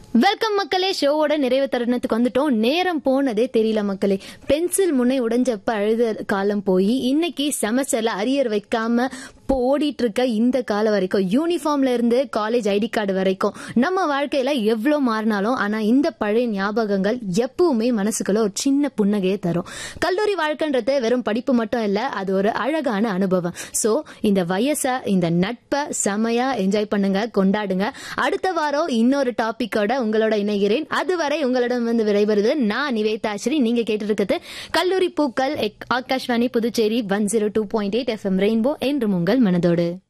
welcome மக்களே ஷோவோட நிறைவு தருணத்துக்கு வந்துட்டோம் நேரம் போனதே தெரியல மக்களே பென்சில் முனை உடைஞ்சப்ப அழுத காலம் போய் இன்னைக்கு செமஸ்டர்ல அரியர் வைக்காம இப்போ ஓடிட்டு இருக்க இந்த காலம் வரைக்கும் யூனிஃபார்ம்ல இருந்து காலேஜ் ஐடி கார்டு வரைக்கும் நம்ம வாழ்க்கையில எவ்வளவு மாறினாலும் ஆனா இந்த பழைய ஞாபகங்கள் எப்பவுமே மனசுக்குள்ள ஒரு சின்ன புன்னகையை தரும் கல்லூரி வாழ்க்கைன்றது வெறும் படிப்பு மட்டும் இல்ல அது ஒரு அழகான அனுபவம் சோ இந்த வயசை இந்த நட்பை செமையா என்ஜாய் பண்ணுங்க கொண்டாடுங்க அடுத்த வாரம் இன்னொரு டாபிக்கோட உங்களோட இணைகிறேன் அதுவரை உங்களிடம் வந்து விரைவது நான் நிவேதாஸ்ரீ நீங்க கேட்டு இருக்கிறது கல்லூரி பூக்கள் எக்- Akashvani Puducherry one zero two point eight FM rainbow என்று உங்கள் மனதோடு